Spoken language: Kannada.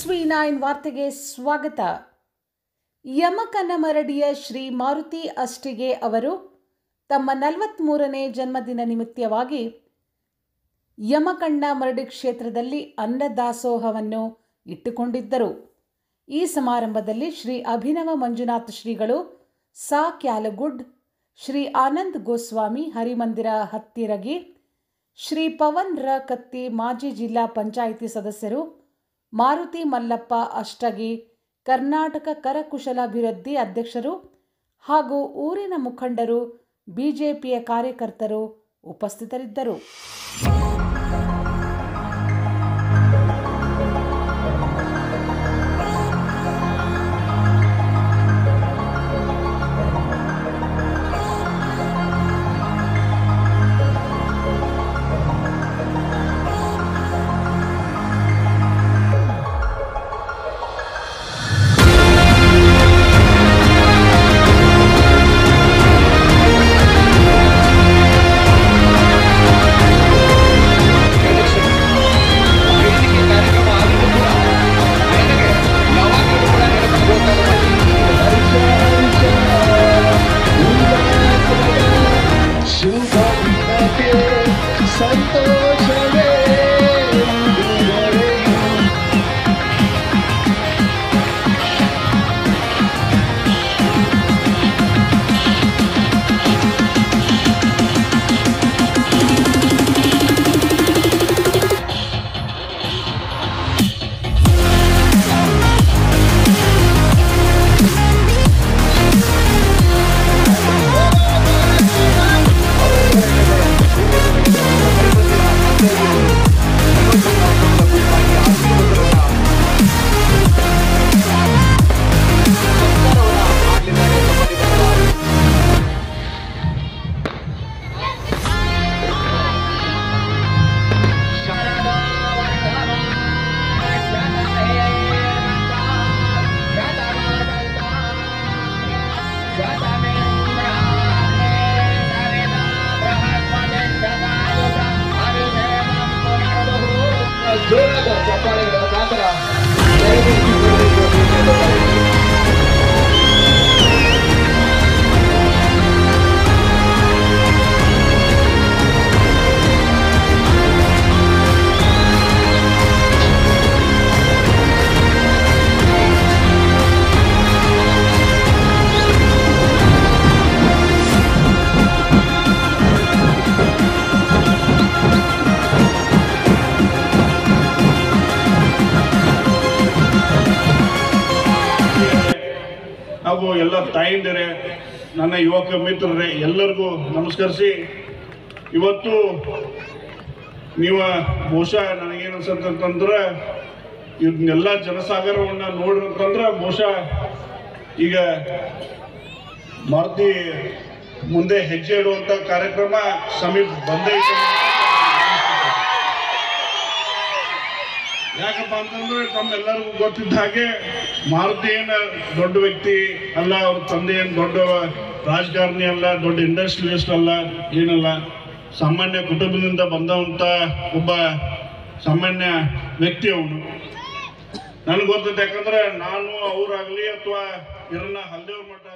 ವಿ ನೈನ್ ವಾರ್ತೆಗೆ ಸ್ವಾಗತ ಯಮಕನ್ನಮರಡಿಯ ಶ್ರೀ ಮಾರುತಿ ಅಷ್ಟಿಗೆ ಅವರು ತಮ್ಮ ನಲವತ್ತ್ಮೂರನೇ ಜನ್ಮದಿನ ನಿಮಿತ್ತವಾಗಿ ಯಮಕಣ್ಣ ಮರಡಿ ಕ್ಷೇತ್ರದಲ್ಲಿ ಅನ್ನದಾಸೋಹವನ್ನು ಇಟ್ಟುಕೊಂಡಿದ್ದರು ಈ ಸಮಾರಂಭದಲ್ಲಿ ಶ್ರೀ ಅಭಿನವ ಮಂಜುನಾಥ ಶ್ರೀಗಳು ಸಾ ಕ್ಯಾಲಗುಡ್ ಶ್ರೀ ಆನಂದ್ ಗೋಸ್ವಾಮಿ ಹರಿಮಂದಿರ ಹತ್ತಿರಗಿ ಶ್ರೀ ಪವನ್ ರ ಕತ್ತಿ ಮಾಜಿ ಜಿಲ್ಲಾ ಪಂಚಾಯಿತಿ ಸದಸ್ಯರು ಮಾರುತಿ ಮಲ್ಲಪ್ಪ ಅಷ್ಟಗಿ ಕರ್ನಾಟಕ ಕರಕುಶಲಾಭಿವೃದ್ಧಿ ಅಧ್ಯಕ್ಷರು ಹಾಗೂ ಊರಿನ ಮುಖಂಡರು ಬಿಜೆಪಿಯ ಕಾರ್ಯಕರ್ತರು ಉಪಸ್ಥಿತರಿದ್ದರು ವೇದಿಕೆ ಕಾರ್ಯಕ್ರಮ ಆದರೂ ಕೂಡ ನನಗೆ ಯಾವಾಗಲೂ ಕೂಡ ನೆನಪಾಗುತ್ತಾರೆ ಸಂತೋಷವೇ ಜೋರಾದ ಚಪ್ಪಾಳೆಗಳ ಮುಖಾಂತರ ಹಾಗೂ ಎಲ್ಲ ತಾಯಿಂದಿರೆ ನನ್ನ ಯುವಕ ಮಿತ್ರರೇ ಎಲ್ಲರಿಗೂ ನಮಸ್ಕರಿಸಿ ಇವತ್ತು ನೀವು ಬಹುಶಃ ನನಗೇನು ಅನ್ಸತ್ತಂತಂದ್ರೆ ಇದನ್ನೆಲ್ಲ ಜನಸಾಗರವನ್ನು ನೋಡಿರ್ತಂದ್ರೆ ಬಹುಶಃ ಈಗ ಮಾರುತಿ ಮುಂದೆ ಹೆಜ್ಜೆ ಇಡುವಂಥ ಕಾರ್ಯಕ್ರಮ ಸಮೀಪ ಬಂದೇ ಐತೆ ಅಂತ ಅನಿಸ್ತದೆ. ಯಾಕಪ್ಪ ಅಂತಂದ್ರೆ ತಮ್ಮೆಲ್ಲರಿಗೂ ಗೊತ್ತಿದ್ದ ಹಾಗೆ ಮಾರುತಿ ಏನ ದೊಡ್ಡ ವ್ಯಕ್ತಿ ಅಲ್ಲ ಅವ್ರ ತಂದೆ ಏನು ದೊಡ್ಡ ರಾಜಕಾರಣಿ ಅಲ್ಲ ದೊಡ್ಡ ಇಂಡಸ್ಟ್ರಿಯಲಿಸ್ಟ್ ಅಲ್ಲ ಏನಲ್ಲ ಸಾಮಾನ್ಯ ಕುಟುಂಬದಿಂದ ಬಂದಂಥ ಒಬ್ಬ ಸಾಮಾನ್ಯ ವ್ಯಕ್ತಿ ಅವನು ನನಗೆ ಗೊತ್ತೈತೆ ಯಾಕಂದ್ರೆ ನಾನು ಅವರಾಗಲಿ ಅಥವಾ ಇರನ್ನ ಹಲ್ದೇವ್ರ ಮಠ